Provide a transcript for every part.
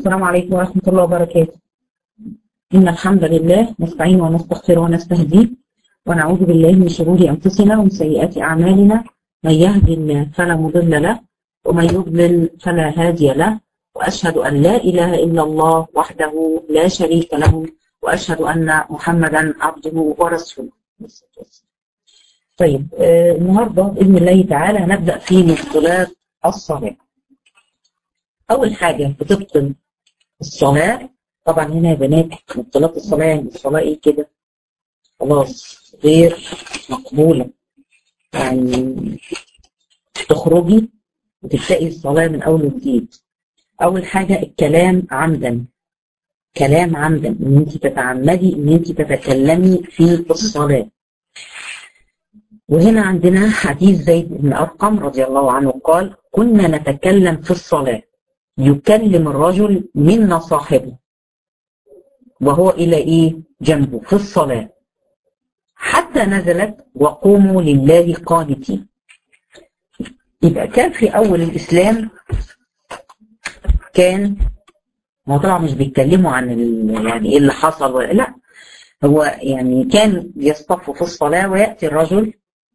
السلام عليكم ورحمة الله وبركاته إن الحمد لله نستعين ونستغفر ونستهديه ونعوذ بالله من شرور أنفسنا ومن سيئات أعمالنا من يهد الله فلا مضل له ومن يضلل فلا هادي له وأشهد أن لا إله إلا الله وحده لا شريك له وأشهد أن محمدا عبده ورسوله طيب آه النهاردة بإذن الله تعالى هنبدأ في مبطلات الصلاة أول حاجة بتبطل الصلاة طبعا هنا يا بنات مبطلات الصلاة يعني الصلاة إيه كده خلاص غير مقبولة يعني تخرجي وتبدأي الصلاة من أول وجديد أول حاجة الكلام عمدا كلام عمدا إن أنت تتعمدي إن أنت تتكلمي في الصلاة وهنا عندنا حديث زيد بن أرقم رضي الله عنه قال كنا نتكلم في الصلاة يكلم الرجل منا صاحبه وهو إلى إيه جنبه في الصلاة حتى نزلت وقوموا لله قانتين يبقى كان في أول الإسلام كان هو طبعا مش بيتكلموا عن يعني ايه اللي حصل ولا لا هو يعني كان بيصطفوا في الصلاة ويأتي الرجل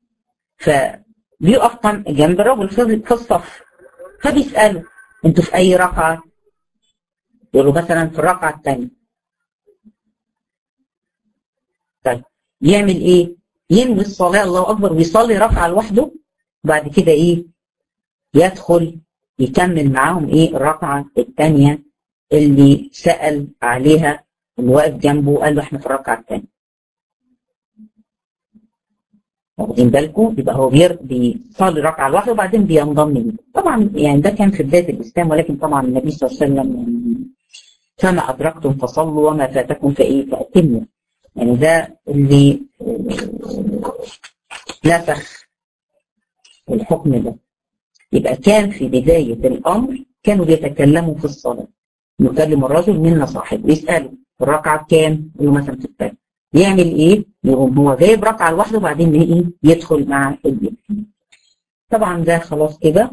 فبيقف جنب الرجل في الصف فبيسأله انتوا في أي ركعة؟ يقولوا مثلا في الركعة الثانية طيب يعمل ايه؟ ينوي الصلاة الله أكبر ويصلي ركعة لوحده بعد كده ايه؟ يدخل يكمل معاهم ايه الركعة الثانية اللي سأل عليها اللي واقف جنبه وقال له احنا في الركعة الثانية. واخدين بالكم يبقى هو بيصلي ركعة لوحده وبعدين بينضم ليه. طبعا يعني ده كان في بداية الإسلام ولكن طبعا النبي صلى الله عليه وسلم يعني فما أدركتم فصلوا وما فاتكم فإيه فأتموا. يعني ده اللي نسخ الحكم ده. يبقى كان في بداية الأمر كانوا بيتكلموا في الصلاة يكلم الرجل منا صاحب يسأله الركعة كام؟ يقول مثلا في الثانية يعمل إيه؟ يقوم هو جايب ركعة لوحده وبعدين إيه؟ يدخل مع البيت طبعا ده خلاص كده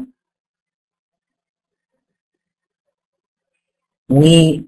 و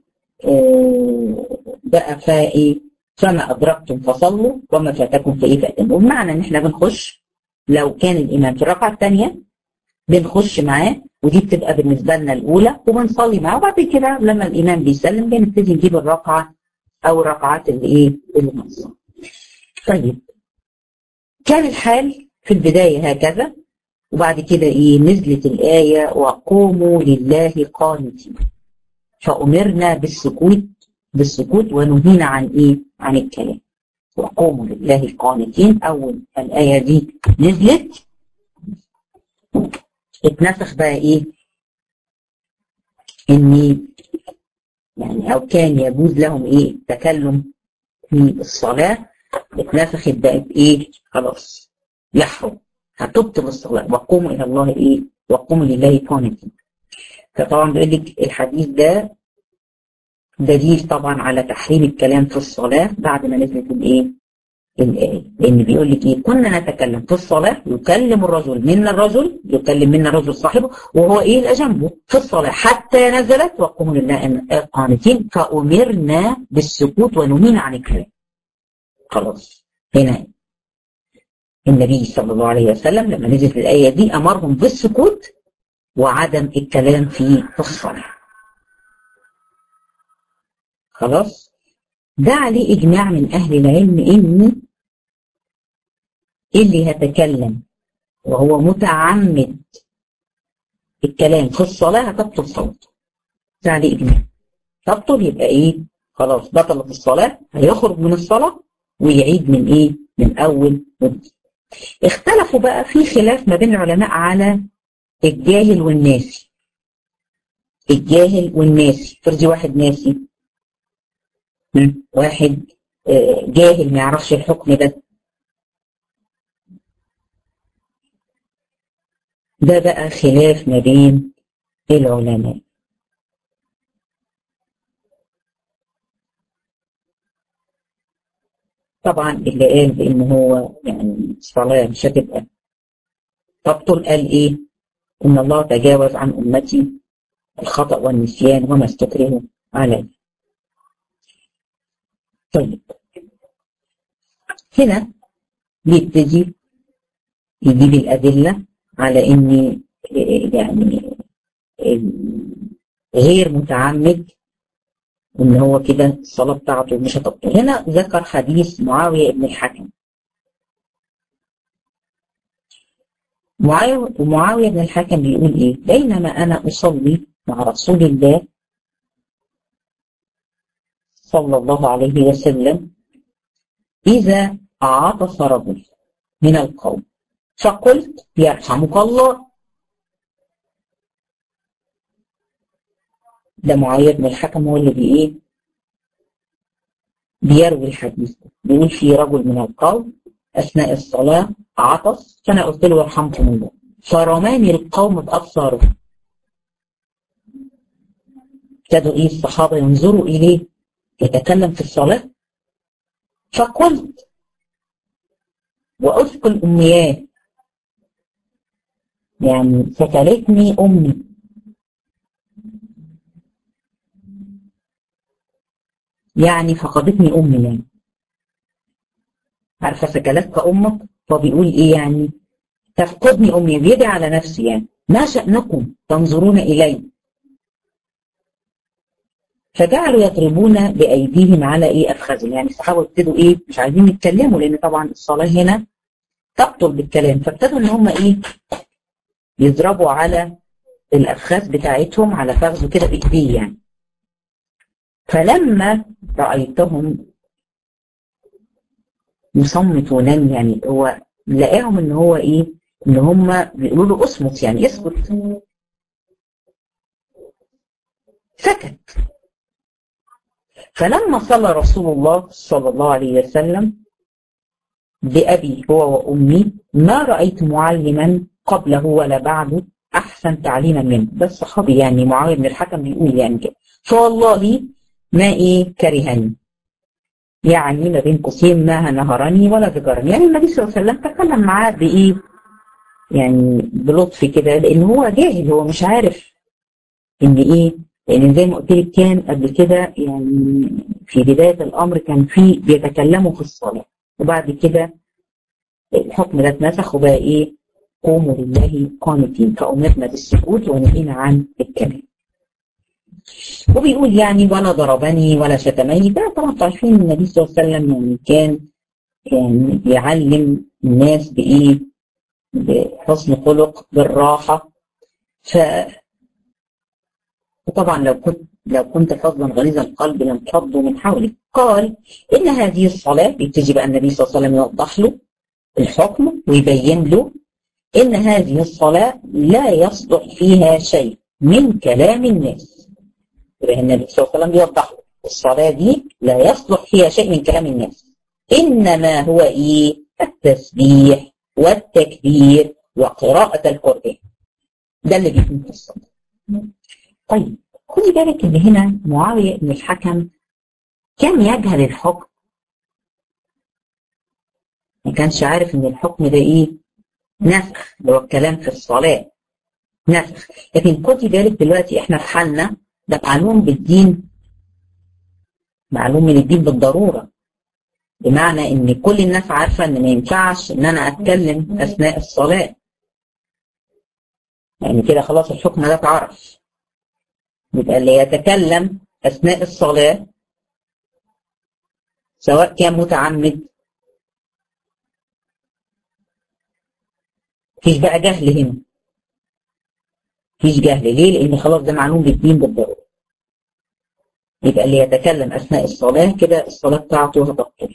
بقى فايه فما أدركتم فصلوا وما فاتكم فإيه فأتموا بمعنى إن إحنا بنخش لو كان الإمام في الركعة الثانية بنخش معاه ودي بتبقى بالنسبه لنا الاولى وبنصلي معاه وبعد كده لما الامام بيسلم بنبتدي نجيب الركعه او الركعات اللي ايه اللي ناقصه. طيب كان الحال في البدايه هكذا وبعد كده ايه نزلت الايه وقوموا لله قانتين فامرنا بالسكوت بالسكوت ونهينا عن ايه؟ عن الكلام. وقوموا لله قانتين اول الايه دي نزلت اتنسخ بقى ايه اني يعني او كان يجوز لهم ايه التكلم في الصلاة اتنسخت بقت ايه خلاص يحرم هتبطل الصلاة وقوموا الى الله ايه وقوموا لله قانتين فطبعا بيقول لك الحديث ده دليل طبعا على تحريم الكلام في الصلاة بعد ما نزلت الايه الآية لأن بيقول لك إيه كنا نتكلم في الصلاة يكلم الرجل منا الرجل يكلم منا الرجل صاحبه وهو إيه اللي جنبه في الصلاة حتى نزلت وقوموا لله قانتين فأمرنا بالسكوت ونهينا عن الكلام خلاص هنا النبي صلى الله عليه وسلم لما نزلت الآية دي أمرهم بالسكوت وعدم الكلام في الصلاة خلاص ده عليه إجماع من أهل العلم إن اللي هتكلم وهو متعمد الكلام في الصلاة هتبطل صلاته ده عليه إجماع تبطل يبقى إيه خلاص بطلت الصلاة هيخرج من الصلاة ويعيد من إيه من أول وجديد اختلفوا بقى في خلاف ما بين العلماء على الجاهل والناسي الجاهل والناسي فرضي واحد ناسي واحد جاهل ما يعرفش الحكم ده ده بقى خلاف ما بين العلماء طبعا اللي قال بان هو يعني الصلاه مش هتبقى تبطل قال ايه؟ ان الله تجاوز عن امتي الخطأ والنسيان وما استكرهوا عليه طيب هنا بيبتدي يجيب الأدلة على إن يعني غير متعمد إن هو كده الصلاة بتاعته مش هتبطل هنا ذكر حديث معاوية بن الحكم معاوية ومعاوية بن الحكم بيقول إيه بينما أنا أصلي مع رسول الله صلى الله عليه وسلم إذا عطس رجل من القوم فقلت يرحمك الله ده معاوية بن الحكم هو اللي بإيه بيروي الحديث بيقول في رجل من القوم أثناء الصلاة عطس فأنا قلت له يرحمكم الله فرماني القوم بأبصارهم ابتدوا إيه الصحابة ينظروا إليه يتكلم في الصلاة فقلت وأذكر الأمنيات يعني سكلتني أمي يعني فقدتني أمي يعني عارفة سكلتك أمك فبيقول إيه يعني تفقدني أمي بيدعي على نفسي يعني ما شأنكم تنظرون إلي فجعلوا يضربون بأيديهم على إيه أفخاذهم يعني الصحابة ابتدوا إيه مش عايزين يتكلموا لأن طبعا الصلاة هنا تبطل بالكلام فابتدوا إن هم إيه يضربوا على الأفخاذ بتاعتهم على فخذه كده بإيديه يعني فلما رأيتهم يصمتون يعني هو لقاهم ان هو ايه ان هم بيقولوا له اصمت يعني اسكت سكت فلما صلى رسول الله صلى الله عليه وسلم بأبي هو وأمي ما رأيت معلما قبله ولا بعده أحسن تعليما منه ده الصحابي يعني معاوية بن الحكم بيقول يعني كده فوالله ما إيه كرهني يعني ما بين قوسين ما نهرني ولا ذكرني يعني النبي صلى الله عليه وسلم تكلم معاه بإيه يعني بلطف كده لأن هو جاهل هو مش عارف إن إيه لأن زي ما قلت لك كان قبل كده يعني في بداية الأمر كان في بيتكلموا في الصلاة وبعد كده الحكم ده اتنسخ وبقى إيه قوموا لله قانتين فأمرنا بالسكوت ونهينا عن الكلام وبيقول يعني ولا ضربني ولا شتمني ده طبعا عارفين النبي صلى الله عليه وسلم يعني كان يعني بيعلم الناس بإيه بحسن خلق بالراحة ف وطبعا لو كنت لو كنت فظا غليظ القلب لانفضوا من حولك قال إن هذه الصلاة بيبتدي بقى النبي صلى الله عليه وسلم يوضح له الحكم ويبين له إن هذه الصلاة لا يصلح فيها شيء من كلام الناس يبقى النبي صلى الله عليه وسلم بيوضح له الصلاة دي لا يصلح فيها شيء من كلام الناس إنما هو إيه التسبيح والتكبير وقراءة القرآن ده اللي بيكون في الصلاة طيب خدي بالك ان هنا معاوية بن الحكم كان يجهل الحكم ما كانش عارف ان الحكم ده ايه نسخ اللي هو الكلام في الصلاة نسخ لكن خدي بالك دلوقتي احنا في حالنا ده معلوم بالدين معلوم من الدين بالضرورة بمعنى ان كل الناس عارفة ان ما ينفعش ان انا اتكلم اثناء الصلاة يعني كده خلاص الحكم ده اتعرف يبقى اللي يتكلم اثناء الصلاة سواء كان متعمد مفيش بقى جهل هنا مفيش جهل ليه لان خلاص ده معلوم بالدين بالضروره يبقى اللي يتكلم اثناء الصلاه كده الصلاه بتاعته هتبطل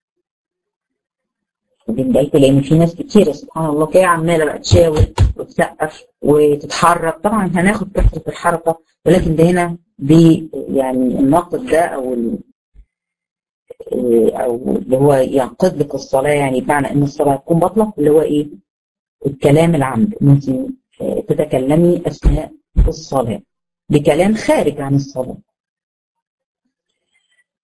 خدين بالكم لان في ناس كتير سبحان الله كده عماله بقى تشاور وتسقف وتتحرك طبعا هناخد كثره الحركه ولكن ده هنا دي يعني الناقد ده او او اللي هو ينقض لك الصلاه يعني بمعنى ان الصلاه تكون باطله اللي هو ايه الكلام العمد انت تتكلمي اثناء الصلاه بكلام خارج عن الصلاه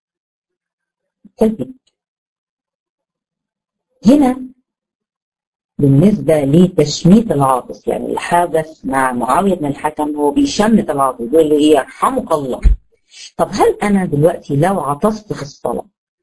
طيب هنا بالنسبة لتشميت العاطس يعني اللي حدث مع معاوية بن الحكم هو بيشمت العاطس يقول له ايه يرحمك الله طب هل انا دلوقتي لو عطست في الصلاة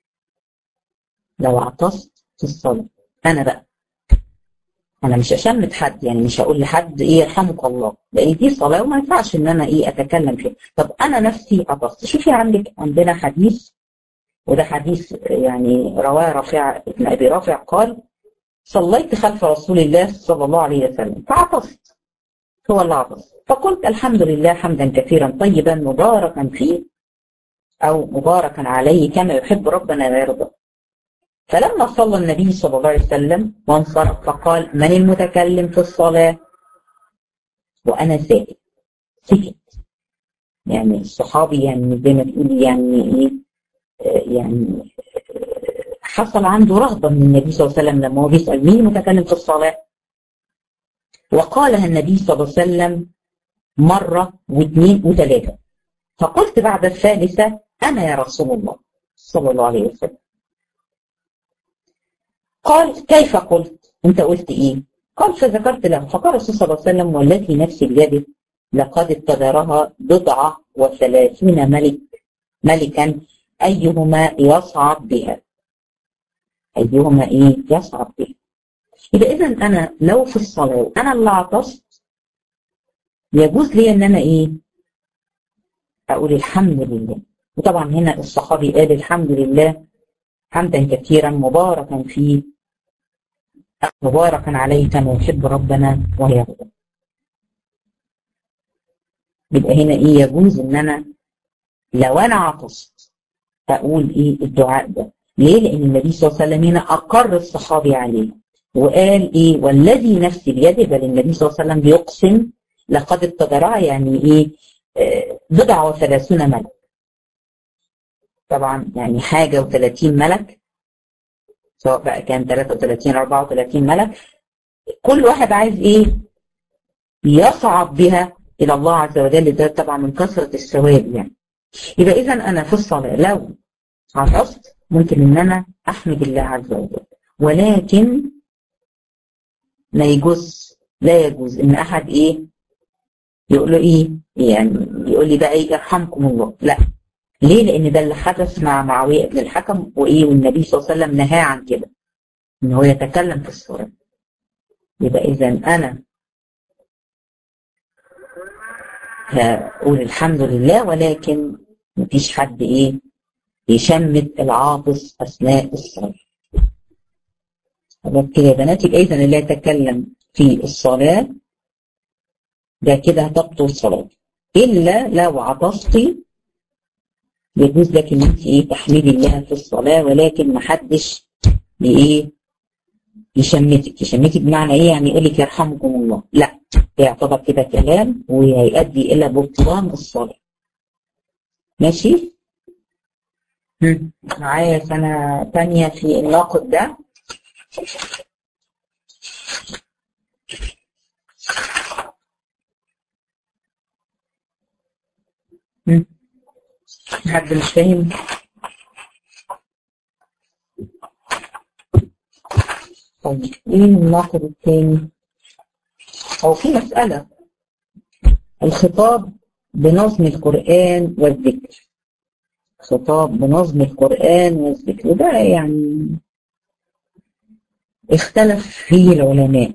لو عطست في الصلاة انا بقى انا مش اشمت حد يعني مش هقول لحد ايه يرحمك الله لان دي صلاة وما ينفعش ان انا ايه اتكلم فيها طب انا نفسي عطست شوفي عندك عندنا حديث وده حديث يعني رواه رافع ابن ابي رافع قال صليت خلف رسول الله صلى الله عليه وسلم فعطست هو اللي عطس فقلت الحمد لله حمدا كثيرا طيبا مباركا فيه او مباركا عليه كما يحب ربنا ويرضى فلما صلى النبي صلى الله عليه وسلم وانصرف فقال من المتكلم في الصلاة وأنا ساكت سكت يعني الصحابي يعني زي ما تقولي يعني ايه يعني حصل عنده رغبة من النبي صلى الله عليه وسلم لما هو بيسأل مين المتكلم في الصلاة وقالها النبي صلى الله عليه وسلم مرة واثنين وثلاثة فقلت بعد الثالثة أنا يا رسول الله صلى الله عليه وسلم قال كيف قلت انت قلت ايه قال فذكرت له فقال الرسول صلى الله عليه وسلم والتي نفسي بيده لقد ابتدرها بضعة وثلاثين ملك ملكا أيهما يصعد بها أيهما إيه يصعد بها يبقى إذا أنا لو في الصلاة وأنا اللي عطست يجوز لي إن أنا إيه أقول الحمد لله وطبعا هنا الصحابي قال الحمد لله حمدا كثيرا مباركا فيه مباركا عليه كما يحب ربنا ويرضى يبقى هنا ايه يجوز ان انا لو انا عطست اقول ايه الدعاء ده ليه لان النبي صلى الله عليه وسلم هنا اقر الصحابي عليه وقال ايه والذي نفسي بيده بل النبي صلى الله عليه وسلم بيقسم لقد ابتدرها يعني ايه آه بضع وثلاثون ملك طبعا يعني حاجة و30 ملك سواء بقى كان 33 34 ملك كل واحد عايز ايه يصعد بها الى الله عز وجل ده طبعا من كثرة الثواب يعني يبقى اذا انا في الصلاة لو عطست ممكن ان انا احمد الله عز وجل ولكن لا يجوز لا يجوز ان احد ايه يقول له ايه يعني يقول لي بقى ايه يرحمكم الله لا ليه؟ لأن ده اللي حدث مع معاوية بن الحكم وإيه والنبي صلى الله عليه وسلم نهاه عن كده إن هو يتكلم في الصلاة يبقى إذا أنا هقول الحمد لله ولكن مفيش حد إيه يشمت العاطس أثناء الصلاة خلاص كده يا بنات يبقى إذا اللي يتكلم في الصلاة ده كده هتبطل الصلاة إلا لو عطستي يجوز لك ان انت ايه تحمدي الله في الصلاه ولكن ما حدش بايه يشمتك يشمتك بمعنى ايه يعني يقول لك يرحمكم الله لا يعتبر كده كلام وهيؤدي الى بطلان الصلاه ماشي معايا سنه ثانيه في الناقد ده حد مش فاهم طيب ايه الناقد الثاني او في مسألة الخطاب بنظم القرآن والذكر خطاب بنظم القرآن والذكر وده يعني اختلف فيه العلماء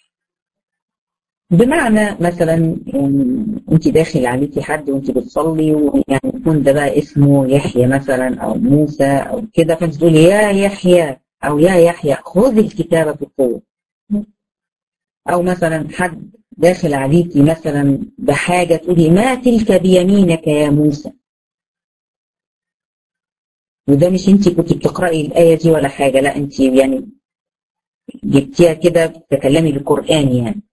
بمعنى مثلا يعني انت داخل عليكي حد وانت بتصلي ويعني يكون ده بقى اسمه يحيى مثلا او موسى او كده فانت تقولي يا يحيى او يا يحيى خذ الكتابة بقوة او مثلا حد داخل عليكي مثلا بحاجة تقولي ما تلك بيمينك يا موسى وده مش انت كنت بتقرأي الآية دي ولا حاجة لا انت يعني جبتيها كده بتتكلمي بالقرآن يعني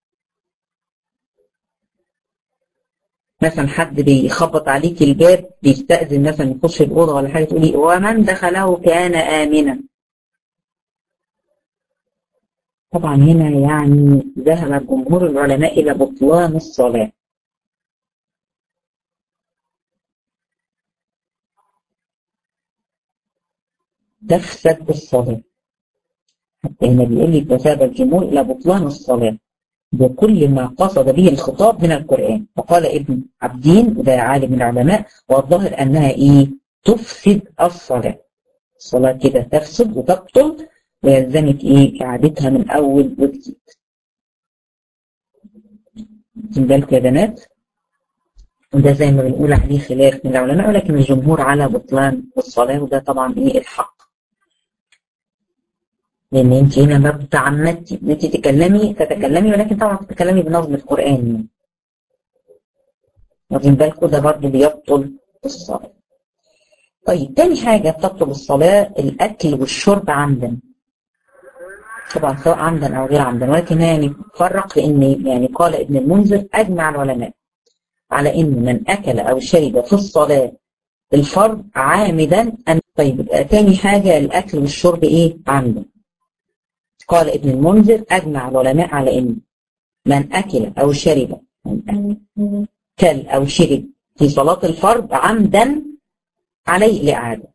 مثلا حد بيخبط عليك الباب بيستأذن مثلا يخش الأوضة ولا حاجة تقولي ومن دخله كان آمنا طبعا هنا يعني ذهب جمهور العلماء إلى بطلان الصلاة تفسد الصلاة حتى هنا بيقول لي ذهب الجمهور إلى بطلان الصلاة بكل ما قصد به الخطاب من القرآن وقال ابن عبدين وده عالم من العلماء والظاهر أنها إيه تفسد الصلاة الصلاة كده تفسد وتبطل ويلزمك إيه إعادتها من أول وجديد بالك يا بنات وده زي ما بنقول عليه خلاف من العلماء ولكن الجمهور على بطلان الصلاة وده طبعا إيه الحق لان انت هنا ما تعمدتي ان انت تتكلمي تتكلمي ولكن طبعا تتكلمي بنظم القران يعني واخدين بالكم ده برضه بيبطل الصلاه طيب تاني حاجه بتبطل الصلاه الاكل والشرب عمدا طبعا سواء عمدا او غير عمدا ولكن يعني فرق في ان يعني قال ابن المنذر اجمع العلماء على ان من اكل او شرب في الصلاه الفرض عامدا أن طيب تاني حاجه الاكل والشرب ايه عمدا قال ابن المنذر أجمع العلماء على إن من أكل أو شرب كل أو شرب في صلاة الفرض عمدا عليه الإعادة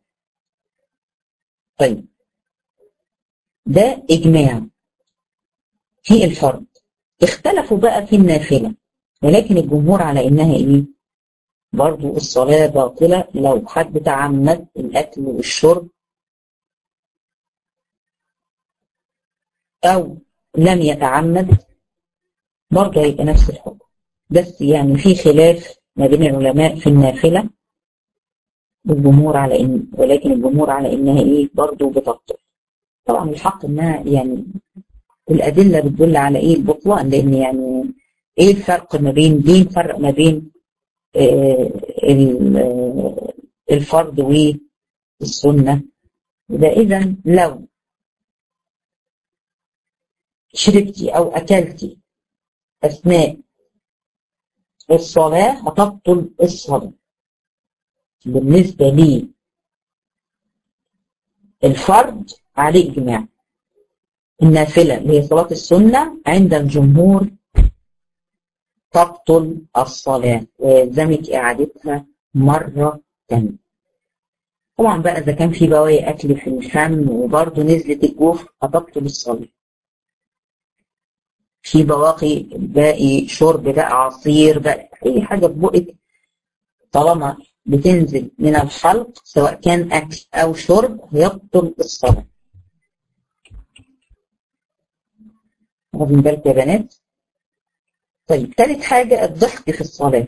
طيب ده إجماع في الفرض اختلفوا بقى في النافلة ولكن الجمهور على إنها إيه برضو الصلاة باطلة لو حد تعمد الأكل والشرب أو لم يتعمد برضه هيبقى نفس الحكم بس يعني في خلاف ما بين العلماء في النافلة والجمهور على إن ولكن الجمهور على إنها إيه برضه بتبطل طبعا الحق إنها يعني الأدلة بتدل على إيه البطلان لأن يعني إيه الفرق ما بين دين فرق ما بين آه الفرض والسنة ده إذا لو شربتي أو أكلتي أثناء الصلاة هتبطل الصلاة بالنسبة لي الفرد عليه إجماع النافلة اللي هي صلاة السنة عند الجمهور تبطل الصلاة ويلزمك إعادتها مرة تانية طبعا بقى إذا كان في بواقي أكل في الفم وبرضه نزلت الجوف هتبطل الصلاة في بواقي باقي شرب بقى عصير بقى اي حاجه في بقك طالما بتنزل من الحلق سواء كان اكل او شرب يبطل الصلاه واخدين بالكم يا بنات طيب ثالث حاجه الضحك في الصلاه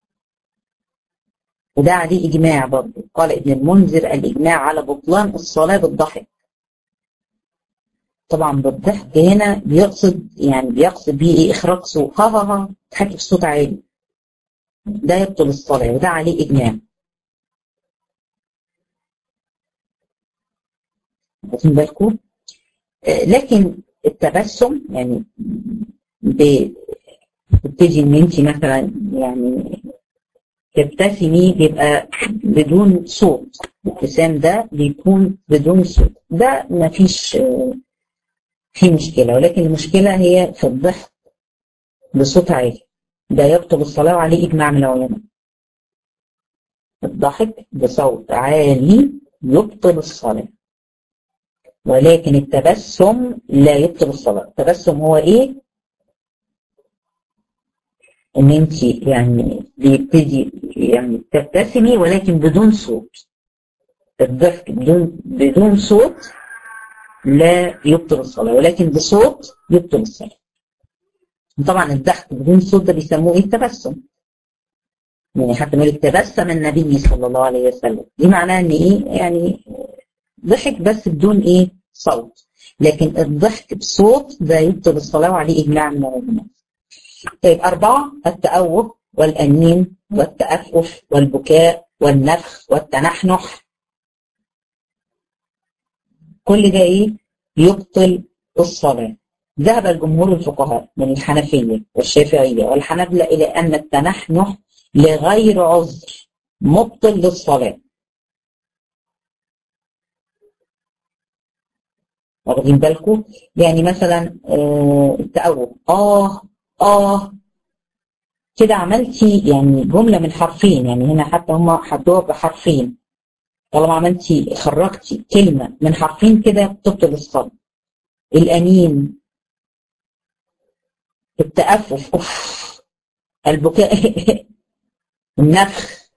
وده عليه اجماع برضه قال ابن المنذر الاجماع على بطلان الصلاه بالضحك طبعا بالضحك هنا بيقصد يعني بيقصد بيه ايه اخراج صوت ها ها ها تحكي بصوت عالي ده يبطل الصلاه وده عليه اجماع واخدين بالكم آه لكن التبسم يعني بتبتدي ان انت مثلا يعني تبتسمي بيبقى بدون صوت الابتسام ده بيكون بدون صوت ده مفيش آه في مشكلة ولكن المشكلة هي في الضحك بصوت عالي ده يبطل الصلاة وعليه إجماع من العلماء الضحك بصوت عالي يبطل الصلاة ولكن التبسم لا يبطل الصلاة التبسم هو إيه؟ إن أنت يعني بيبتدي يعني تبتسمي ولكن بدون صوت الضحك بدون بدون صوت لا يبطل الصلاة ولكن بصوت يبطل الصلاة طبعا الضحك بدون صوت ده بيسموه ايه التبسم يعني حتى مالك تبسم النبي صلى الله عليه وسلم دي معناها ان ايه يعني ضحك بس بدون ايه صوت لكن الضحك بصوت ده يبطل الصلاة وعليه إجماع من العلماء طيب أربعة التأوه والأنين والتأفف والبكاء والنفخ والتنحنح كل ده ايه يبطل الصلاة ذهب الجمهور الفقهاء من الحنفية والشافعية والحنابلة إلى أن التنحنح لغير عذر مبطل للصلاة واخدين بالكم يعني مثلا آه التأوه آه آه كده عملتي يعني جملة من حرفين يعني هنا حتى هم حدوها بحرفين طالما عملتي خرجتي كلمة من حرفين كده تبطل الصلاة الأنين التأفف أوف البكاء النفخ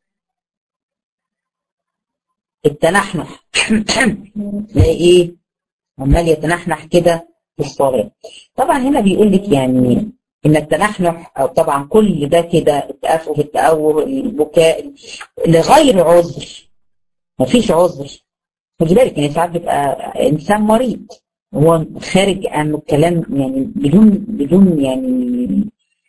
التنحنح تلاقي ايه عمال يتنحنح كده في الصلاة طبعا هنا بيقول لك يعني ان التنحنح او طبعا كل ده كده التأفف التأوه البكاء لغير عذر مفيش عذر خدي بالك ان ساعات بيبقى انسان مريض هو خارج عن الكلام يعني بدون بدون يعني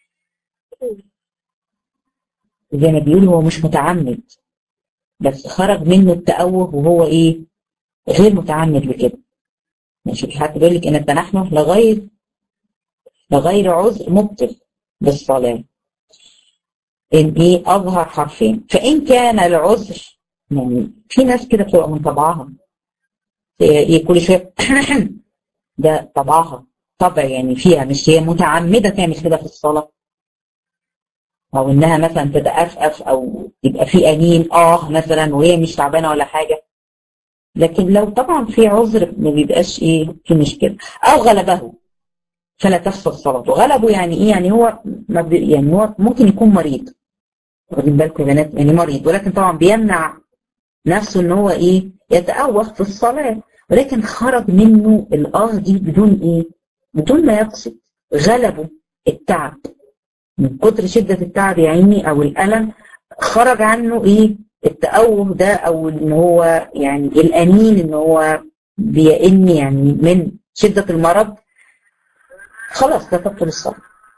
زي ما بيقولوا هو مش متعمد بس خرج منه التأوه وهو ايه غير متعمد بكده ماشي حتى بيقول لك ان التنحنح لغير لغير عذر مبطل بالصلاة ان ايه اظهر حرفين فان كان العذر يعني في ناس كده بتبقى من طبعها ايه كل شويه ده طبعها طبع يعني فيها مش هي متعمده تعمل كده في الصلاه او انها مثلا تتأفأف او يبقى في انين اه مثلا وهي مش تعبانه ولا حاجه لكن لو طبعا في عذر ما بيبقاش ايه في مشكله او غلبه فلا تفسد صلاته غلبه يعني ايه يعني هو ما بي يعني هو ممكن يكون مريض واخدين بالكم يا بنات يعني مريض ولكن طبعا بيمنع نفسه ان هو ايه يتأوه في الصلاه ولكن خرج منه الاه دي بدون ايه بدون ما يقصد غلبه التعب من كتر شدة التعب يا عيني او الألم خرج عنه ايه التأوه ده او ان هو يعني الأنين ان هو بيئن يعني من شدة المرض خلاص لا تبطل الصلاة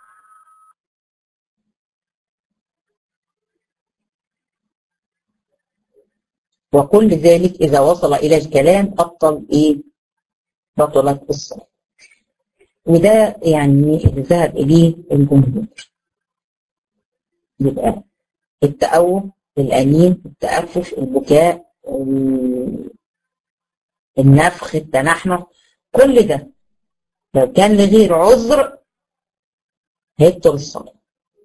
وكل ذلك إذا وصل إلى الكلام أبطل إيه؟ بطلت الصلاة وده يعني ذهب إليه الجمهور يبقى التأوه الأنين التأفف البكاء النفخ التنحنح كل ده لو كان لغير عذر هيبطل الصلاة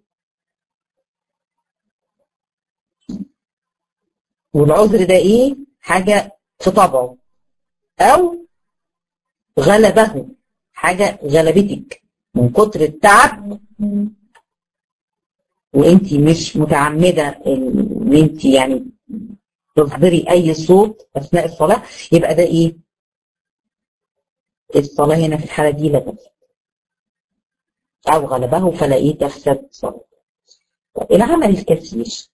والعذر ده ايه حاجة في طبعه او غلبه حاجة غلبتك من كتر التعب وانت مش متعمدة ان انت يعني تصدري اي صوت اثناء الصلاة يبقى ده ايه الصلاة هنا في الحالة دي لا تفسد او غلبه فلا ايه تفسد صلاة العمل الكثير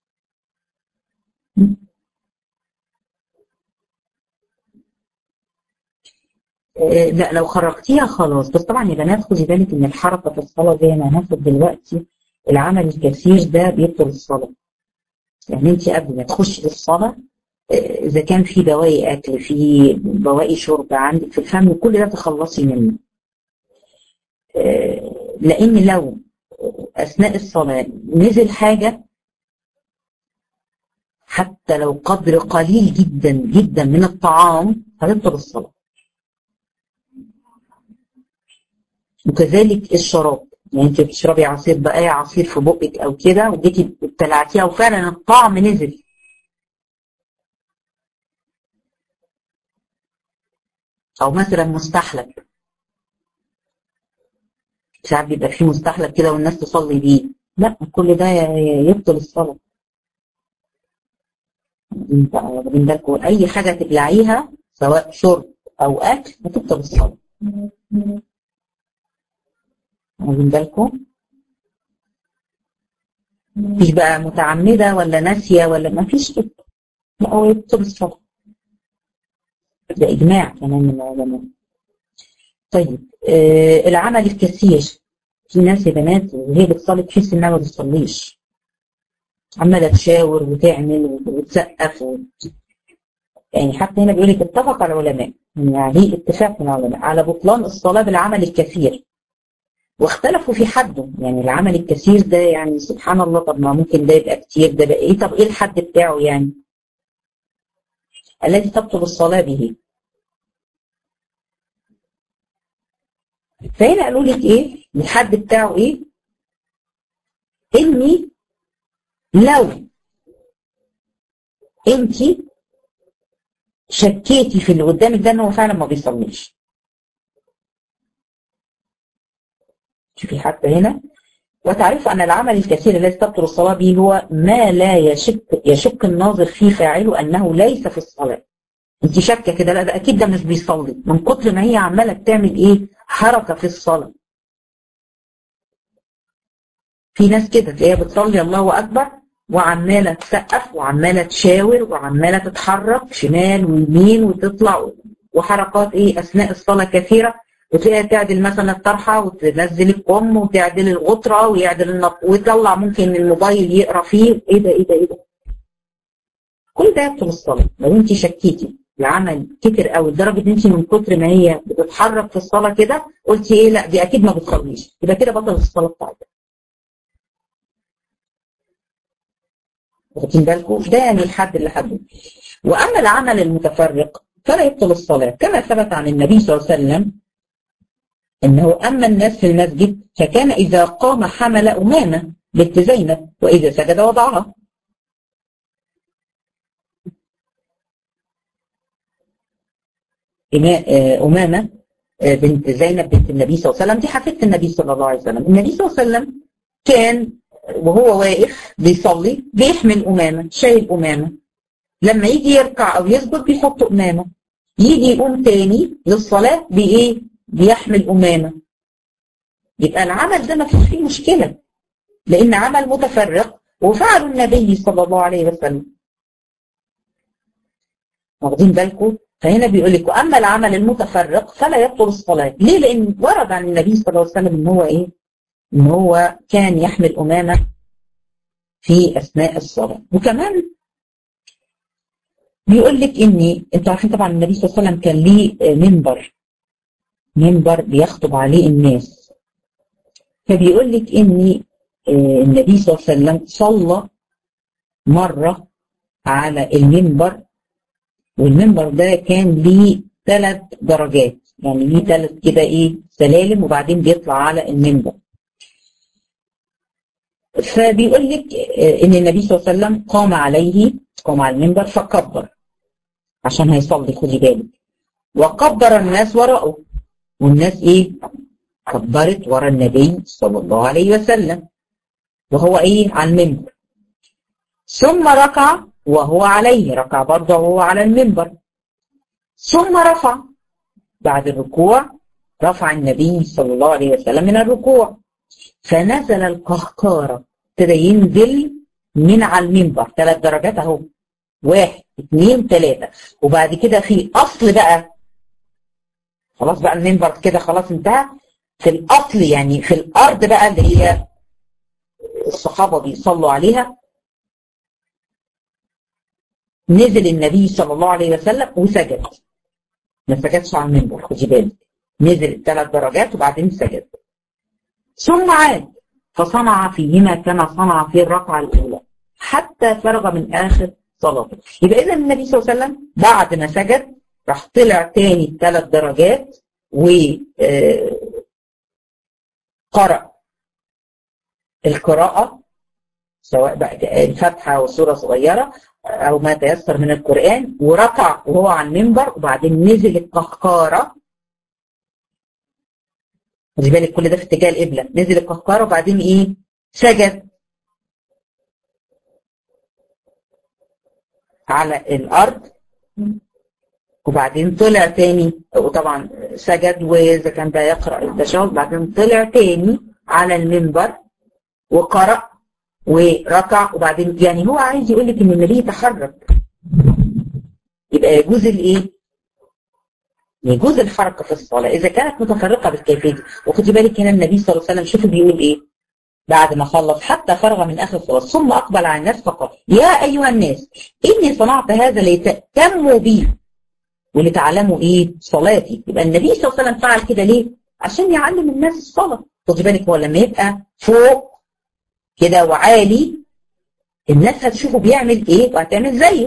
آه لا لو خرجتيها خلاص بس طبعا يا بنات خدي بالك ان الحركه في الصلاه زي ما هناخد دلوقتي العمل الكثير ده بيبطل الصلاه يعني انت قبل ما تخشي الصلاه آه اذا كان في بواقي اكل في بواقي شرب عندك في الفم كل ده تخلصي منه آه لان لو اثناء الصلاه نزل حاجه حتى لو قدر قليل جدا جدا من الطعام هتبطل الصلاه وكذلك الشراب يعني انت بتشربي عصير بقايا عصير في بقك او كده وجيتي ابتلعتيها وفعلا الطعم نزل او مثلا مستحلب ساعات بيبقى فيه مستحلب كده والناس تصلي بيه لا كل ده يبطل الصلاه واخدين بالكم اي حاجه تبلعيها سواء شرب او اكل هتبطل الصلاه واخدين بالكم مفيش بقى متعمدة ولا ناسية ولا ما فيش كده لا هو يبطل الصلاة ده إجماع كمان من العلماء طيب آه العمل الكثير في ناس يا بنات وهي بتصلي تحس إنها ما بتصليش عمالة تشاور وتعمل وتسقف و... يعني حتى هنا بيقول لك اتفق العلماء يعني اتفاق من العلماء على بطلان الصلاة بالعمل الكثير واختلفوا في حده يعني العمل الكثير ده يعني سبحان الله طب ما ممكن ده يبقى كتير ده بقى ايه طب ايه الحد بتاعه يعني الذي تبطل الصلاة به فهنا قالوا لك ايه الحد بتاعه ايه اني لو انت شكيتي في اللي قدامك ده ان هو فعلا ما بيصليش شوفي حتى هنا وتعرف أن العمل الكثير الذي تبطل الصلاة به هو ما لا يشك يشك الناظر فيه فاعله أنه ليس في الصلاة انت شاكه كده لا ده اكيد ده مش بيصلي من كتر ما هي عماله بتعمل ايه حركه في الصلاه في ناس كده تلاقيها بتصلي الله اكبر وعماله تسقف وعماله تشاور وعماله تتحرك شمال ويمين وتطلع وحركات ايه اثناء الصلاه كثيره وتلاقيها تعدل مثلا الطرحه وتنزل الكم وتعدل الغطره ويعدل النط ويطلع ممكن الموبايل يقرا فيه ايه ده ايه ده ايه ده كل ده يبطل الصلاه لو انت شكيتي العمل كتر قوي لدرجه ان انت من كتر ما هي بتتحرك في الصلاه كده قلتي ايه لا دي اكيد ما بتصليش يبقى كده بطل الصلاه بتاعتك واخدين بالكم ده يعني الحد اللي حده واما العمل المتفرق فلا يبطل الصلاه كما ثبت عن النبي صلى الله عليه وسلم انه اما الناس في المسجد فكان اذا قام حمل امامه بنت زينب واذا سجد وضعها أمامة بنت زينب بنت النبي صلى الله عليه وسلم دي حفيدة النبي صلى الله عليه وسلم النبي صلى الله عليه وسلم كان وهو واقف بيصلي بيحمل أمامة شايل أمامة لما يجي يركع أو يسجد بيحط أمامة يجي يقوم تاني للصلاة بإيه؟ بيحمل أمامة يبقى العمل ده ما فيش فيه مشكلة لأن عمل متفرق وفعله النبي صلى الله عليه وسلم واخدين بالكم فهنا بيقول لك واما العمل المتفرق فلا يبطل الصلاه ليه لان ورد عن النبي صلى الله عليه وسلم ان هو ايه ان هو كان يحمل امامه في اثناء الصلاه وكمان بيقول لك ان انتوا عارفين طبعا النبي صلى الله عليه وسلم كان ليه منبر منبر بيخطب عليه الناس فبيقول لك ان النبي صلى الله عليه وسلم صلى مره على المنبر والمنبر ده كان ليه ثلاث درجات يعني ليه ثلاث كده ايه سلالم وبعدين بيطلع على المنبر فبيقول لك ان النبي صلى الله عليه وسلم قام عليه قام على المنبر فكبر عشان هيصلي خدي بالك وكبر الناس وراءه والناس ايه كبرت ورا النبي صلى الله عليه وسلم وهو ايه على المنبر ثم ركع وهو عليه ركع برضه وهو على المنبر ثم رفع بعد الركوع رفع النبي صلى الله عليه وسلم من الركوع فنزل القهقارة ابتدى ينزل من على المنبر ثلاث درجات اهو واحد اثنين ثلاثة وبعد كده في اصل بقى خلاص بقى المنبر كده خلاص انتهى في الاصل يعني في الارض بقى اللي هي الصحابة بيصلوا عليها نزل النبي صلى الله عليه وسلم وسجد ما سجدش على المنبر خدي بالك نزل ثلاث درجات وبعدين سجد ثم عاد فصنع فيهما كما صنع في الركعه الاولى حتى فرغ من اخر صلاته يبقى اذا النبي صلى الله عليه وسلم بعد ما سجد راح طلع تاني ثلاث درجات و قرأ القراءة سواء بقى الفاتحة وسورة صغيرة أو ما تيسر من القرآن وركع وهو على المنبر وبعدين نزل القهقارة خدي بالك كل ده في اتجاه القبلة نزل القهقارة وبعدين إيه سجد على الأرض وبعدين طلع تاني وطبعا سجد وإذا كان بقى يقرأ التشهد بعدين طلع تاني على المنبر وقرأ وركع وبعدين يعني هو عايز يقول لك ان النبي يتحرك يبقى يجوز الايه؟ يجوز الحركه في الصلاه اذا كانت متفرقه بالكيفيه وخدي بالك هنا النبي صلى الله عليه وسلم شوفوا بيقول ايه؟ بعد ما خلص حتى فرغ من اخر الصلاه ثم اقبل على الناس فقال يا ايها الناس اني صنعت هذا لتأتموا بي ولتعلموا ايه؟ صلاتي يبقى النبي صلى الله عليه وسلم فعل كده ليه؟ عشان يعلم الناس الصلاه خدي بالك هو لما يبقى فوق كده وعالي الناس هتشوفه بيعمل ايه وهتعمل زيه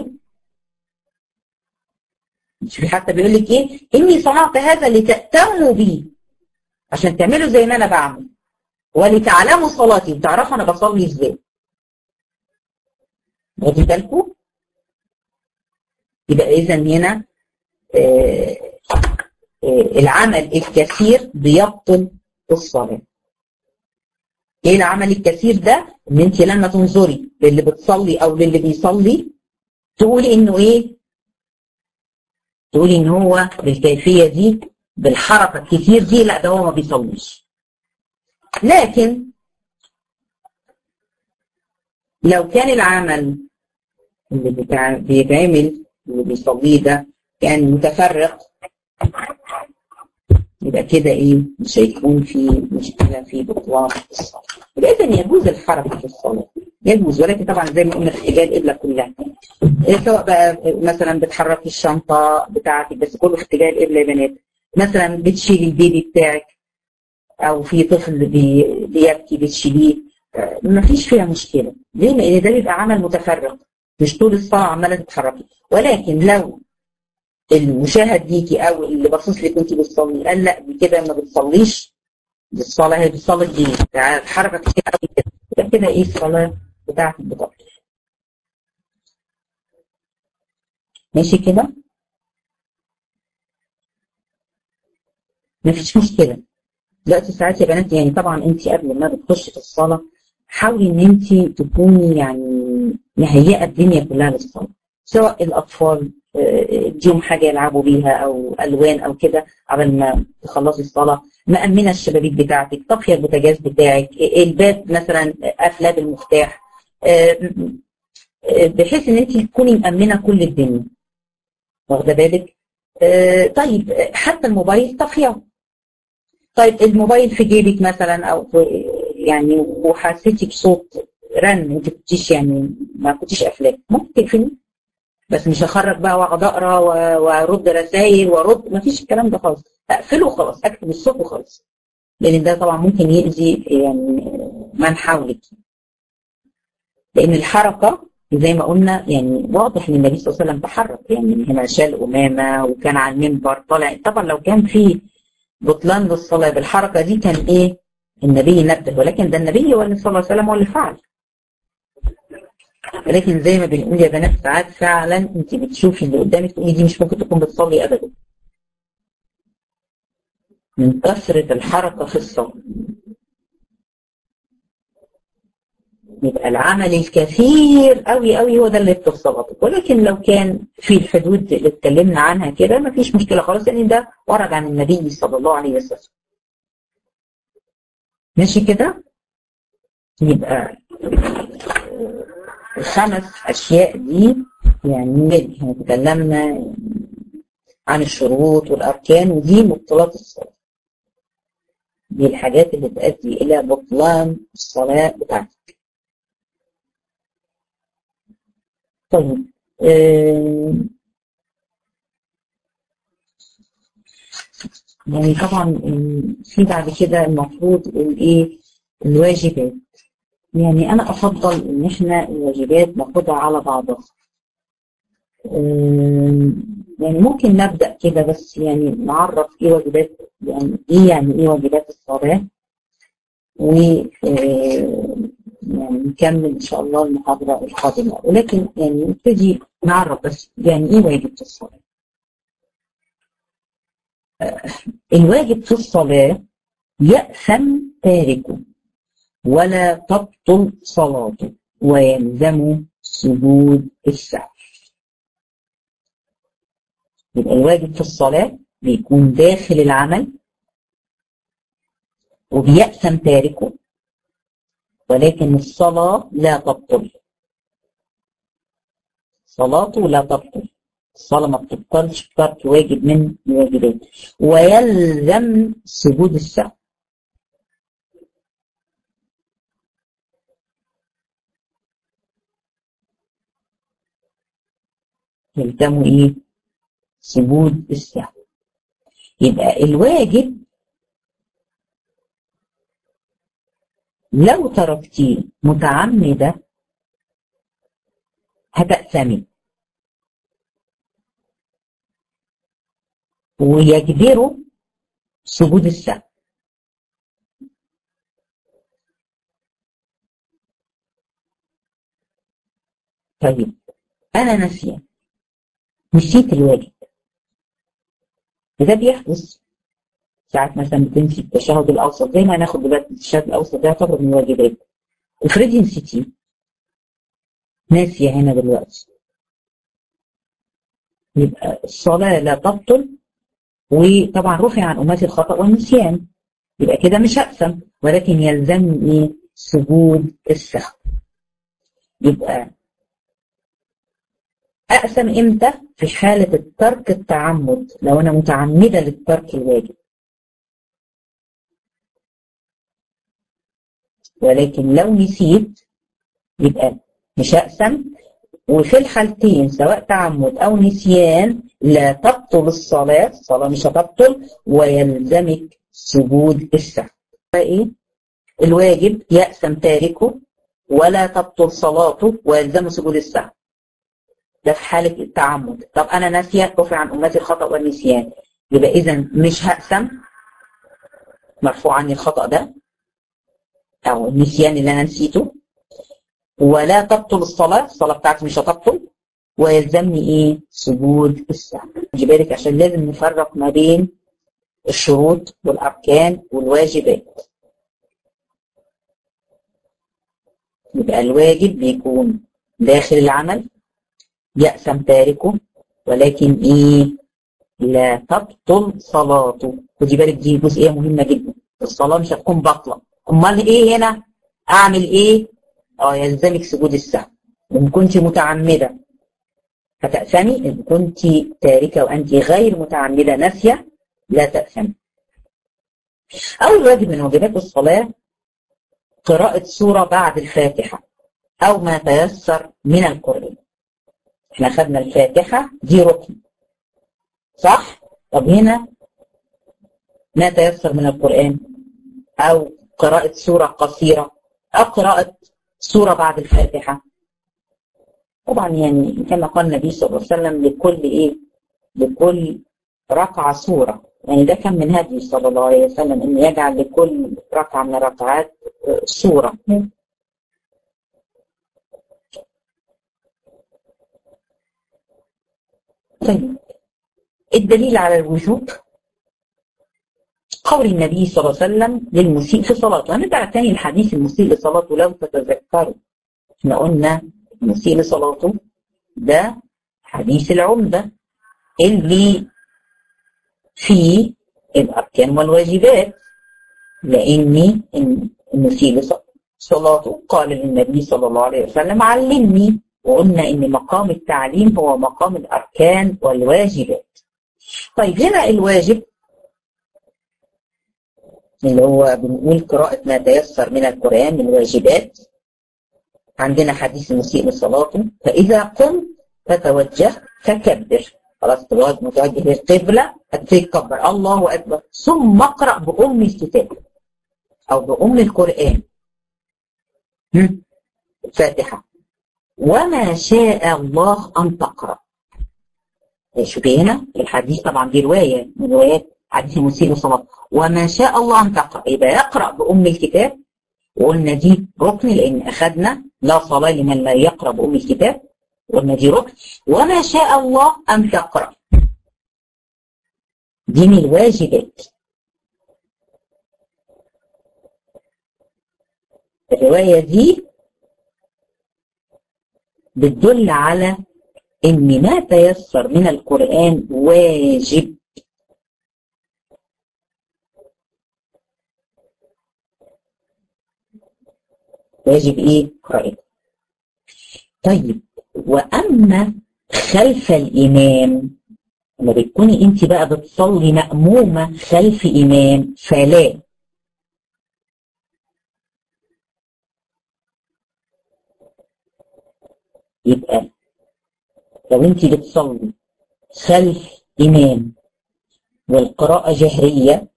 شوفي حتى بيقول لك ايه اني صنعت هذا لتأتموا بي عشان تعملوا زي ما انا بعمل ولتعلموا صلاتي وتعرفوا انا بصلي ازاي واخدين بالكم يبقى اذا هنا آه آه العمل الكثير بيبطل الصلاه ايه العمل الكثير ده ان انت لما تنظري للي بتصلي او للي بيصلي تقولي انه ايه تقولي ان هو بالكيفيه دي بالحركه الكتير دي لا ده هو ما بيصليش لكن لو كان العمل اللي بيتعمل اللي بيصليه ده كان متفرق يبقى كده ايه مش هيكون في مشكله في بطلان الصلاه يبقى اذا يجوز الحركه في الصلاه يجوز ولكن طبعا زي ما قلنا في اتجاه القبله كلها سواء بقى مثلا بتحركي الشنطه بتاعتك بس كله في اتجاه القبله يا بنات مثلا بتشيلي البيبي بتاعك او في طفل بي بيبكي بتشيليه مفيش فيها مشكله ليه؟ لان ده بيبقى عمل متفرق مش طول الصلاه عماله تتحركي ولكن لو المشاهد ليكي او اللي باصص لك وانت بتصلي قال لا دي كده ما بتصليش دي الصلاه هي بتصلي دي الحركه كتير قوي كده يبقى كده ايه الصلاه بتاعتك بتقف ماشي كده مفيش مشكله دلوقتي ساعات يا بنات يعني طبعا انت قبل ما بتخشي في الصلاه حاولي ان انت تكوني يعني مهيئه الدنيا كلها للصلاه سواء الاطفال اديهم حاجه يلعبوا بيها او الوان او كده قبل ما تخلصي الصلاه مأمنه الشبابيك بتاعتك طافيه البوتاجاز بتاعك الباب مثلا قافله بالمفتاح بحيث ان انت تكوني مأمنه كل الدنيا واخده بالك طيب حتى الموبايل طافيه طيب الموبايل في جيبك مثلا او يعني وحسيتي بصوت رن انت كنتيش يعني ما كنتيش قافلاه ممكن تقفلي بس مش هخرج بقى واقعد اقرا وارد رسائل وارد ما فيش الكلام ده خالص اقفله وخلاص اكتب الصوت وخلاص لان ده طبعا ممكن يأذي يعني من حولك لان الحركه زي ما قلنا يعني واضح ان النبي صلى الله عليه وسلم تحرك يعني هنا شال امامه وكان على المنبر طالع طبعا لو كان في بطلان للصلاه بالحركه دي كان ايه النبي نبه ولكن ده النبي هو اللي صلى الله عليه وسلم هو اللي فعل ولكن زي ما بنقول يا بنات ساعات فعلا انت بتشوفي اللي قدامك تقولي دي مش ممكن تكون بتصلي ابدا من كثرة الحركة في الصلاة يبقى العمل الكثير قوي قوي هو ده اللي بتصلاتك ولكن لو كان في الحدود اللي اتكلمنا عنها كده مفيش مشكلة خالص لان ده ورد عن النبي صلى الله عليه وسلم ماشي كده يبقى الخمس أشياء دي يعني احنا تكلمنا عن الشروط والأركان ودي مبطلات الصلاة دي الحاجات اللي تؤدي إلى بطلان الصلاة بتاعتك طيب آه يعني طبعا في بعد كده المفروض الايه الواجبات يعني انا افضل ان احنا الواجبات ناخدها على بعضها يعني ممكن نبدا كده بس يعني نعرف ايه واجبات يعني ايه يعني ايه واجبات الصلاه و يعني نكمل ان شاء الله المحاضره القادمه ولكن يعني نبتدي نعرف بس يعني ايه واجب في الصلاه الواجب في الصلاه يأثم تاركه ولا تبطل صلاته ويلزم سجود السهو يبقى الواجب في الصلاة بيكون داخل العمل وبيأثم تاركه ولكن الصلاة لا تبطل صلاته لا تبطل الصلاة ما بتبطلش ترك واجب من الواجبات ويلزم سجود السهو يلزموا ايه سجود السهو يبقى الواجب لو تركتيه متعمدة هتأثمي ويجبره سجود السهو طيب أنا ناسية نسيت الواجب وده بيحدث ساعات مثلا بتنسي التشهد الاوسط زي ما هناخد دلوقتي التشهد الاوسط ده يعتبر من الواجبات افرضي نسيتيه ناسيه هنا دلوقتي يبقى الصلاة لا تبطل وطبعا رفع عن أمتي الخطأ والنسيان يبقى كده مش هقسم ولكن يلزمني سجود السهو يبقى أقسم إمتى؟ في حالة الترك التعمد لو أنا متعمدة للترك الواجب ولكن لو نسيت يبقى مش هقسم وفي الحالتين سواء تعمد أو نسيان لا تبطل الصلاة الصلاة مش هتبطل ويلزمك سجود السهو إيه؟ الواجب يأسم تاركه ولا تبطل صلاته ويلزم سجود السهو ده في حالة التعمد طب أنا ناسية رفع عن أمتي الخطأ والنسيان يبقى إذا مش هقسم مرفوع عني الخطأ ده أو النسيان اللي أنا نسيته ولا تبطل الصلاة الصلاة بتاعتي مش هتبطل ويلزمني إيه سجود السهو بالك عشان لازم نفرق ما بين الشروط والأركان والواجبات يبقى الواجب بيكون داخل العمل يأسم تاركه ولكن ايه لا تبطل صلاته ودي بالك دي جزئيه مهمه جدا الصلاه مش هتكون باطله امال ايه هنا اعمل ايه اه يلزمك سجود السهو ان كنت متعمده هتأثمي ان كنت تاركه وانت غير متعمده ناسيه لا تأثمي اول واجب من واجبات الصلاه قراءه سوره بعد الفاتحه او ما تيسر من القران احنا خدنا الفاتحة دي ركن صح؟ طب هنا ما تيسر من القرآن أو قراءة سورة قصيرة أو قراءة سورة بعد الفاتحة طبعا يعني كما قال النبي صلى الله عليه وسلم لكل إيه؟ لكل ركعة سورة يعني ده كان من هدي صلى الله عليه وسلم إنه يجعل لكل ركعة من الركعات سورة طيب الدليل على الوجوب قول النبي صلى الله عليه وسلم للمسيء في صلاته هنرجع تاني الحديث المسيء لصلاته لو تتذكروا احنا قلنا المسيء لصلاته ده حديث العمدة اللي فيه الأركان والواجبات لأني المسيء لصلاته قال للنبي صلى الله عليه وسلم علمني وقلنا ان مقام التعليم هو مقام الاركان والواجبات طيب هنا الواجب اللي هو بنقول قراءة ما تيسر من القرآن من الواجبات عندنا حديث المسيء لصلاته فإذا قمت فتوجه فكبر خلاص متوجه للقبلة هتكبر الله أكبر ثم اقرأ بأم الكتاب أو بأم القرآن الفاتحة وما شاء الله أن تقرأ شوفي هنا الحديث طبعا دي رواية من روايات حديث المسيء للصلاة وما شاء الله أن تقرأ يبقى يقرأ بأم الكتاب وقلنا دي ركن لأن أخذنا لا صلاة لمن لا يقرأ بأم الكتاب قلنا دي ركن وما شاء الله أن تقرأ دي من الواجبات الرواية دي بتدل على ان ما تيسر من القرآن واجب واجب ايه قراءته طيب واما خلف الامام لما بتكوني انت بقى بتصلي مأمومة خلف امام فلا يبقى لو انت بتصلي خلف امام والقراءة جهرية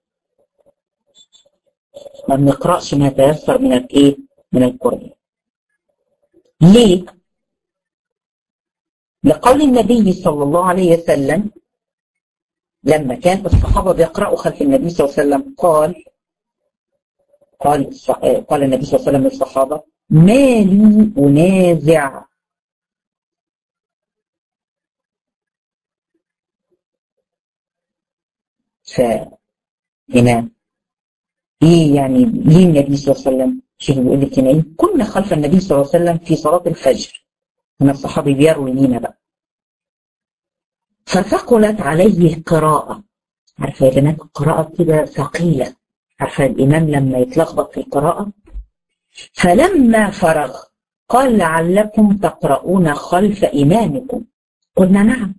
ما بنقرأش ما تيسر من الايه من القرآن ليه لقول النبي صلى الله عليه وسلم لما كان الصحابة بيقرأوا خلف النبي صلى الله عليه وسلم قال قال قال النبي صلى الله عليه وسلم للصحابة ما لي أنازع إمام إيه يعني ليه النبي صلى الله عليه وسلم شوف بيقول لك هنا إيه كنا خلف النبي صلى الله عليه وسلم في صلاة الفجر هنا الصحابي بيروي لينا بقى فثقلت عليه القراءة عارفة يا بنات القراءة كده ثقيلة عارفة الإمام لما يتلخبط في القراءة فلما فرغ قال لعلكم تقرؤون خلف إمامكم قلنا نعم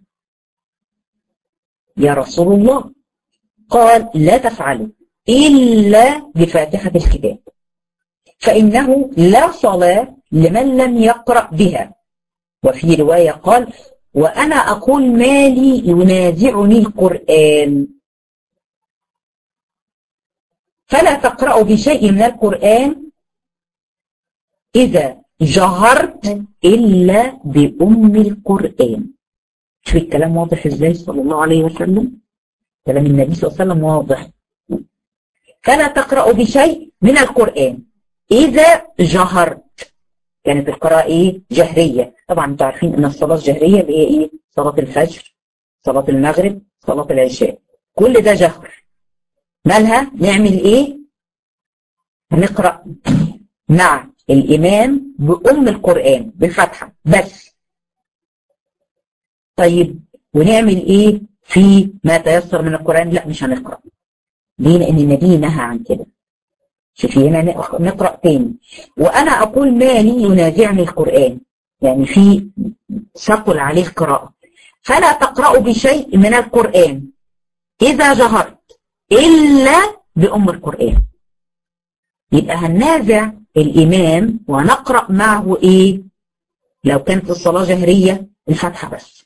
يا رسول الله قال لا تفعلوا إلا بفاتحة الكتاب فإنه لا صلاة لمن لم يقرأ بها وفي رواية قال وأنا أقول مالي ينازعني القرآن فلا تقرأوا بشيء من القرآن إذا جهرت إلا بأم القرآن شوف الكلام واضح إزاي صلى الله عليه وسلم كلام النبي صلى الله عليه وسلم واضح فلا تقرأوا بشيء من القرآن إذا جهرت كانت القراءة إيه جهرية طبعا انتوا عارفين إن الصلاة الجهرية اللي هي إيه صلاة الفجر صلاة المغرب صلاة العشاء كل ده جهر مالها نعمل إيه هنقرأ مع الإمام بأم القرآن بالفتحة بس طيب ونعمل إيه في ما تيسر من القرآن لا مش هنقرأ ليه لأن النبي نهى عن كده شوفي هنا نقرأ تاني وأنا أقول مالي ينازعني القرآن يعني في ثقل عليه قراءة فلا تقرأوا بشيء من القرآن إذا جهرت إلا بأم القرآن يبقى هننازع الإمام ونقرأ معه إيه لو كانت الصلاة جهرية الفتحة بس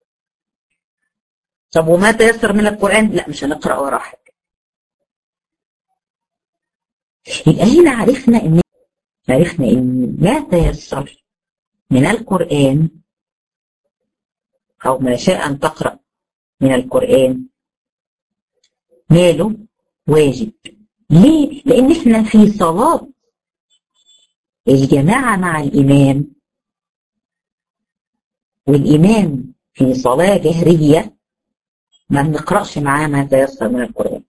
طب وما تيسر من القرآن لا مش هنقرأ وراه حاجة يبقى هنا عرفنا إن عرفنا إن ما تيسر من القرآن أو ما شاء أن تقرأ من القرآن ماله واجب ليه؟ لأن احنا في صلاة الجماعة مع الإمام والإمام في صلاة جهرية ما بنقرأش معاه ما تيسر من القرآن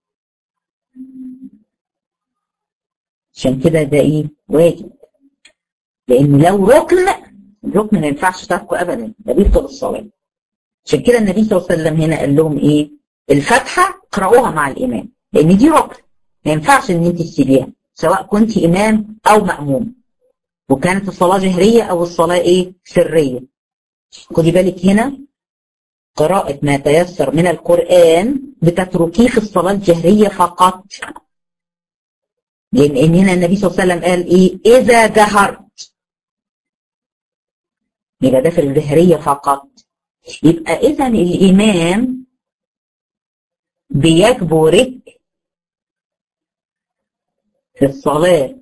عشان كده ده إيه؟ واجب لأن لو ركن الركن ما ينفعش تركه أبدا ده بيبطل الصلاة عشان كده النبي صلى الله عليه وسلم هنا قال لهم إيه؟ الفاتحة اقرأوها مع الإمام لأن دي ركن ما ينفعش إن أنت تسيبيها سواء كنت إمام أو مأموم وكانت الصلاة جهرية أو الصلاة إيه؟ سرية خدي بالك هنا قراءة ما تيسر من القرآن بتتركيه في الصلاة الجهرية فقط لأن هنا النبي صلى الله عليه وسلم قال إيه إذا جهرت يبقى ده في الجهرية فقط يبقى إذا الإمام بيجبرك في الصلاة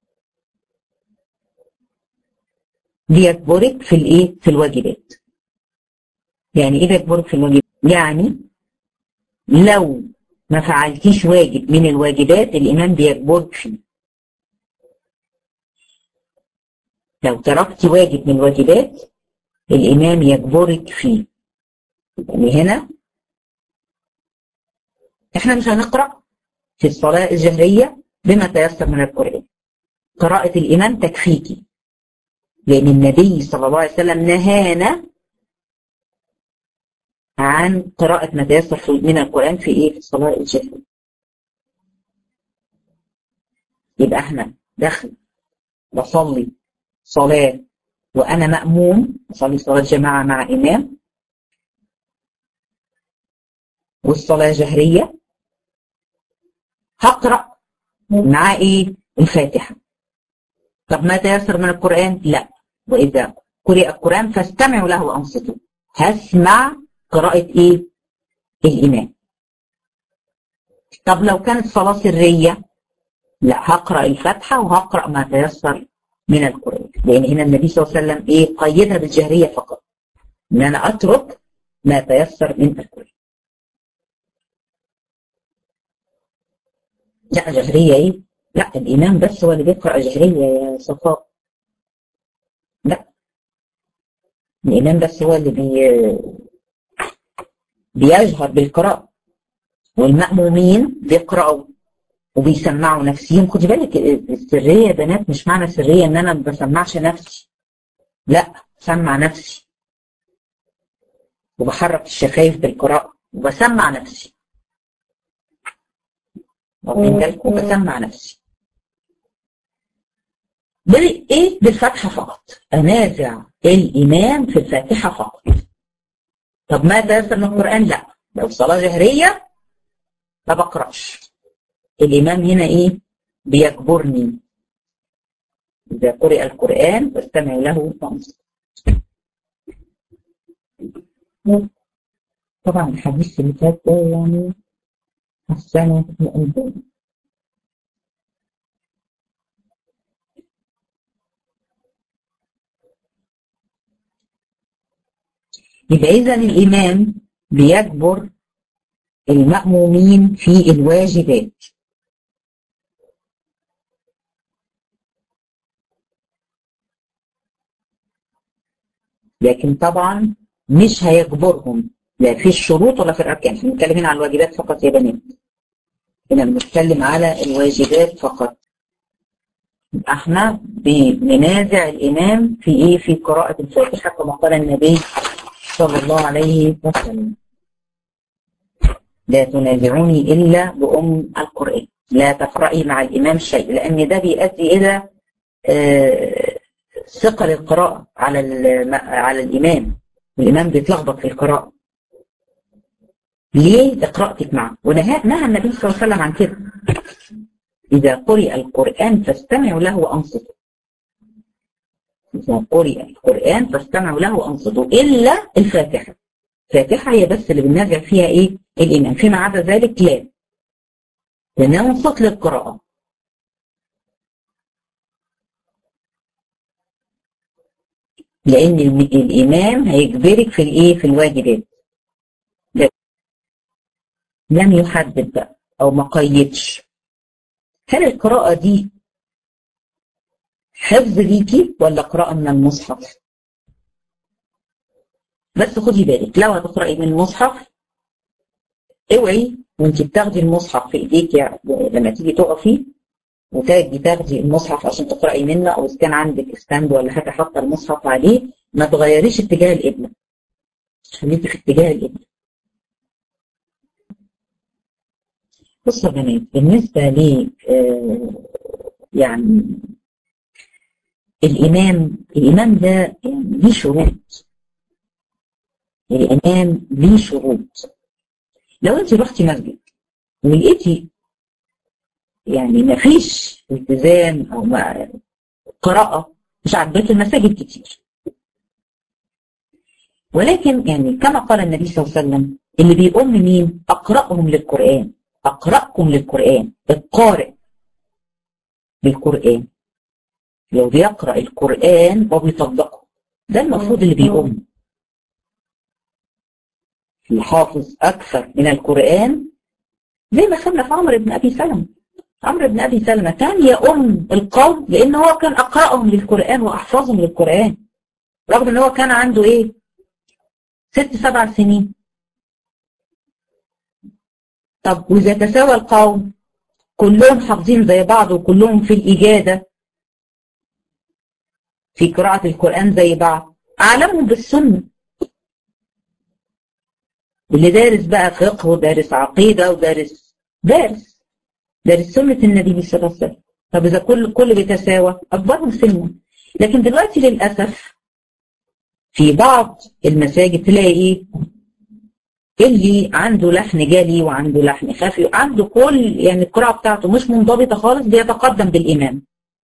بيجبرك في الايه في الواجبات يعني ايه بيجبرك في الواجبات يعني لو ما فعلتيش واجب من الواجبات الامام بيجبرك فيه لو تركتي واجب من الواجبات الامام يجبرك فيه يعني هنا احنا مش هنقرا في الصلاه الجهريه بما تيسر من القران قراءه الامام تكفيكي لأن النبي صلى الله عليه وسلم نهانا عن قراءة ما تيسر من القرآن في إيه؟ في الصلاة الجهرية. يبقى إحنا داخل بصلي صلاة وأنا مأموم بصلي صلاة جماعة مع إمام والصلاة جهرية هقرأ مع إيه؟ الفاتحة. طب ما تيسر من القرآن؟ لا. وإذا قرئ القرآن فاستمعوا له وأنصتوا هسمع قراءة إيه؟ الإمام طب لو كانت صلاة سرية لا هقرأ الفاتحة وهقرأ ما تيسر من القرآن لأن هنا النبي صلى الله عليه وسلم إيه قيدها بالجهرية فقط إن أنا أترك ما تيسر من القرآن لا جهرية إيه؟ لا الإمام بس هو اللي بيقرأ جهرية يا صفاء لا الإمام بس هو اللي بي... بيجهر بالقراءة والمأمومين بيقرأوا وبيسمعوا نفسيهم خدي بالك السرية يا بنات مش معنى سرية ان انا ما بسمعش نفسي لا سمع نفسي وبحرك الشفايف بالقراءة وبسمع نفسي واخدين بالكم بسمع نفسي بالايه بالفتحة فقط انازع الامام في الفاتحة فقط طب ماذا يصل من القرآن لا لو صلاة جهرية ما بقرأش الإمام هنا إيه بيجبرني إذا قرئ القرآن فاستمع له وانصت طبعا الحديث اللي فات ده يعني حسنة مؤمنة يبقى إذا الإمام بيجبر المأمومين في الواجبات لكن طبعا مش هيجبرهم لا في الشروط ولا في الأركان احنا بنتكلم هنا على الواجبات فقط يا بنات هنا بنتكلم على الواجبات فقط احنا بننازع الإمام في إيه في قراءة الفاتحة كما قال النبي صلى الله عليه وسلم لا تنازعوني إلا بأم القرآن لا تقرأي مع الإمام شيء لأن ده بيؤدي إلى ثقل القراءة على على الإمام الإمام بيتلخبط في القراءة ليه قراءتك معه ونهى نهى النبي صلى الله عليه وسلم عن كده إذا قرئ القرآن فاستمعوا له وأنصتوا إذا قرئ القرآن فاستمعوا له وأنصتوا إلا الفاتحة الفاتحة هي بس اللي بننازع فيها إيه الإمام فيما عدا ذلك لا لأنه صوت للقراءة لأن الإمام هيجبرك في الإيه في الواجبات لم يحدد بقى أو ما قيدش هل القراءة دي حفظ ليكي ولا قراءة من المصحف؟ بس خدي بالك لو هتقرأي من المصحف اوعي وانت بتاخدي المصحف في ايديك يعني لما تيجي تقفي وتاجي تاخدي المصحف عشان تقرأي منه او اذا كان عندك ستاند ولا حاجه حاطه المصحف عليه ما تغيريش اتجاه القبله خليكي في اتجاه القبله بصوا يا بنات بالنسبه ل يعني الامام الامام ده يعني ليه شروط الامام ليه شروط لو انت رحتي مسجد ولقيتي يعني ما فيش التزام او ما قراءة مش عاجباك المساجد كتير ولكن يعني كما قال النبي صلى الله عليه وسلم اللي بيقوم مين اقرأهم للقرآن اقرأكم للقرآن القارئ للقرآن لو بيقرأ القرآن وبيطبقه ده المفروض اللي بيقوم يحافظ أكثر من القرآن زي ما خدنا في عمرو بن أبي سلمة عمرو بن أبي سلمة كان يؤم القوم لأن هو كان أقرأهم للقرآن وأحفظهم للقرآن رغم أن هو كان عنده إيه ست سبع سنين طب وإذا تساوى القوم كلهم حافظين زي بعض وكلهم في الإجادة في قراءة القرآن زي بعض أعلمهم بالسنة اللي دارس بقى فقه ودارس عقيدة ودارس دارس دارس سنة النبي صلى الله عليه وسلم طب إذا كل كل بيتساوى أكبرهم سنا لكن دلوقتي للأسف في بعض المساجد تلاقي إيه اللي عنده لحن جالي وعنده لحن خفي وعنده كل يعني القراءة بتاعته مش منضبطة خالص بيتقدم بالإمام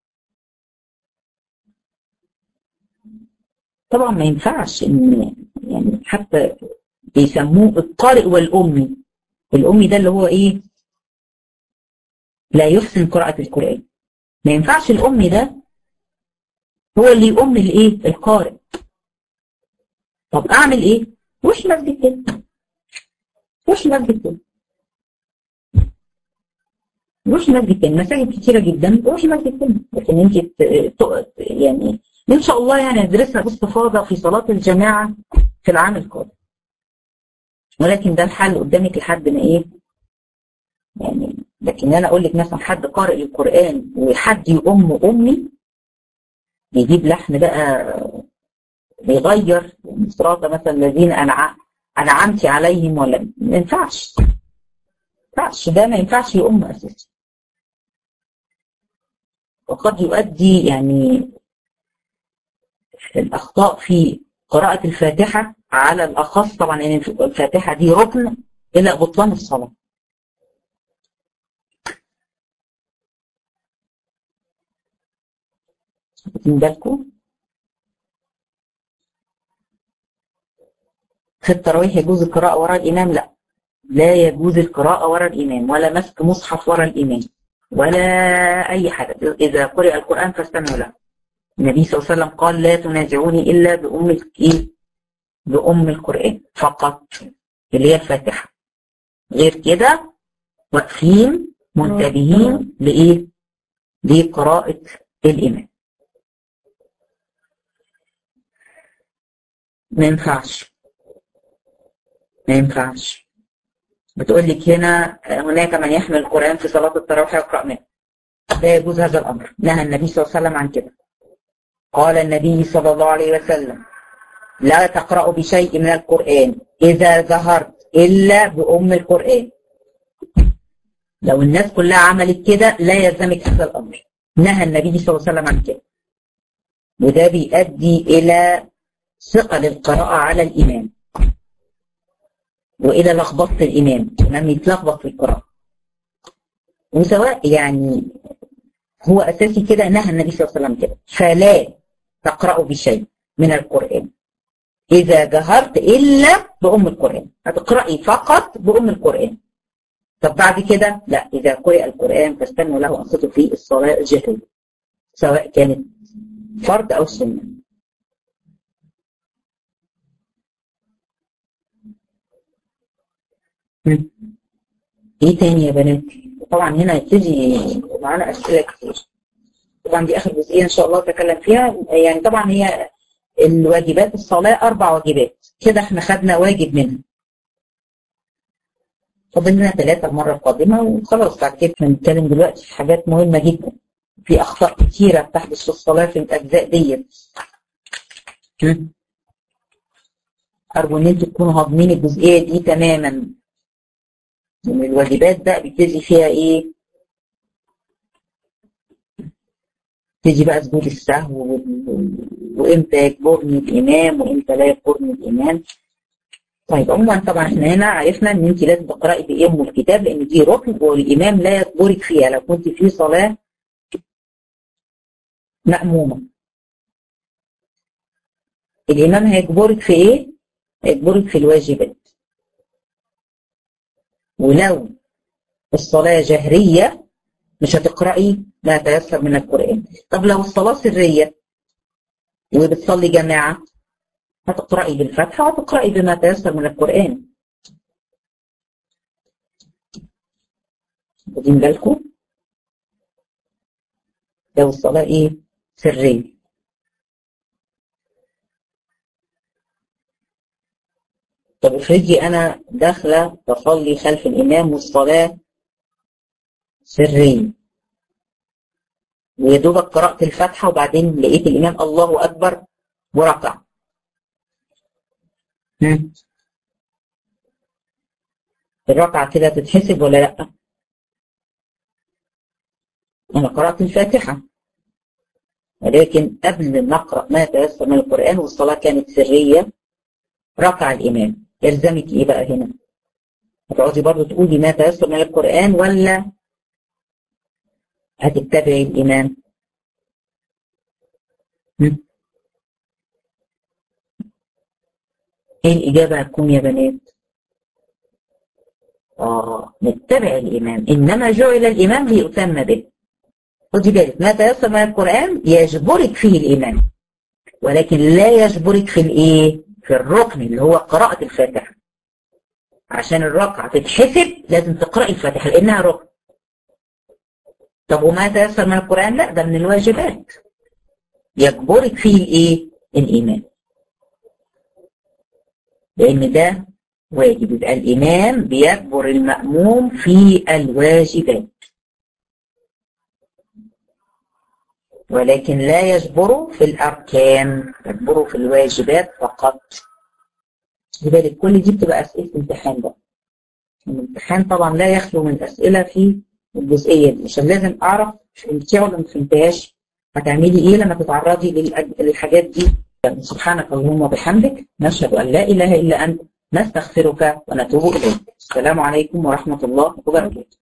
طبعا ما ينفعش ان يعني حتى بيسموه القارئ والأمي الأمي ده اللي هو إيه لا يحسن قراءة القرآن ما ينفعش الأمي ده هو اللي يؤم الإيه القارئ طب أعمل إيه وش مسجد كده وش مسجد كده وش مسجد تاني مساجد كتيرة جدا وش مسجد تاني لكن انت يعني ان شاء الله يعني ندرسها باستفاضة في صلاة الجماعة في العام القادم ولكن ده الحل قدامك لحد ما ايه يعني لكن انا اقول لك مثلا حد قارئ القران وحد يؤم امي بيجيب لحن بقى بيغير صراط مثلا الذين أنع... انعمت عليهم ولا ما ينفعش ما ينفعش ده ما ينفعش يؤم اساسا وقد يؤدي يعني الاخطاء في قراءة الفاتحة على الأخص طبعا يعني الفاتحة دي ركن إلى بطلان الصلاة واخدين بالكم في التراويح يجوز القراءة وراء الإمام لا لا يجوز القراءة وراء الإمام ولا مسك مصحف وراء الإمام ولا أي حاجة إذا قرئ القرآن فاستمعوا له النبي صلى الله عليه وسلم قال لا تنازعوني إلا بأم الإيه؟ بأم القرآن فقط اللي هي الفاتحة غير كده واقفين منتبهين لإيه؟ لقراءة الإمام ما ينفعش ما ينفعش بتقول لك هنا هناك من يحمل القرآن في صلاة التراويح يقرأ منه لا يجوز هذا الأمر نهى النبي صلى الله عليه وسلم عن كده قال النبي صلى الله عليه وسلم لا تقرأ بشيء من القرآن إذا ظهرت إلا بأم القرآن لو الناس كلها عملت كده لا يلزمك هذا الأمر نهى النبي صلى الله عليه وسلم عن كده وده بيؤدي إلى ثقل القراءة على الإمام وإلى لخبطة الإمام الإمام يتلخبط في القراءة وسواء يعني هو أساسي كده نهى النبي صلى الله عليه وسلم كده فلا تقرأوا بشيء من القرآن إذا جهرت إلا بأم القرآن هتقرأي فقط بأم القرآن طب بعد كده لا إذا قرئ القرآن فاستنوا له أنصتوا في الصلاة الجهرية سواء كانت فرض أو سنة ايه تاني يا بنات طبعا هنا تيجي معانا اسئله كتير طبعا دي اخر جزئيه ان شاء الله اتكلم فيها يعني طبعا هي الواجبات الصلاه اربع واجبات كده احنا خدنا واجب منها فاضل لنا ثلاثه المره القادمه وخلاص بعد كده هنتكلم دلوقتي في حاجات مهمه جدا في اخطاء كتيره بتحدث في الصلاه في الاجزاء ديت ارجو ان انتوا تكونوا هاضمين الجزئيه دي تماما من الواجبات بقى بتجي فيها ايه تيجي بقى سجود السهو وامتى يجبرني الامام وامتى لا يجبرني الامام طيب عموما طبعا احنا هنا عرفنا ان انت لازم تقراي بام الكتاب لان دي ركن والامام لا يجبرك فيها لو كنت في صلاه مأمومه الامام هيجبرك في ايه؟ هيجبرك في الواجبات ولو الصلاة جهرية مش هتقرأي ما تيسر من القرآن طب لو الصلاة سرية وبتصلي جماعة هتقرأي بالفتحة وهتقرأي بما تيسر من القرآن واخدين بالكم لو الصلاة ايه سرية طب افرضي انا داخله بصلي خلف الامام والصلاه سريه ويا دوبك قرات الفاتحه وبعدين لقيت الامام الله اكبر وركع الركعه كده تتحسب ولا لا انا قرات الفاتحه ولكن قبل ما اقرا ما يتيسر من القران والصلاه كانت سريه ركع الامام يلزمك ايه بقى هنا هتقعدي برضو تقولي ما تيسر من القرآن ولا هتتبعي الإمام ايه الإجابة هتكون يا بنات آه نتبع الإمام إنما جعل الإمام ليؤتم به خدي بالك ما تيسر من القرآن يجبرك فيه الإمام ولكن لا يجبرك في الإيه في الركن اللي هو قراءة الفاتحة عشان الركعة تتحسب لازم تقرأي الفاتحة لأنها ركن طب وما تيسر من القرآن لا ده من الواجبات يجبرك فيه الايه الإيمان لأن ده واجب يبقى الإمام بيجبر المأموم في الواجبات ولكن لا يجبره في الأركان يجبره في الواجبات فقط لذلك كل دي بتبقى أسئلة امتحان بقى الامتحان طبعا لا يخلو من أسئلة في الجزئية دي عشان لازم أعرف فهمتيها ولا ما فهمتهاش هتعملي إيه لما تتعرضي للحاجات دي سبحانك اللهم وبحمدك نشهد أن لا إله إلا أنت نستغفرك ونتوب إليك السلام عليكم ورحمة الله وبركاته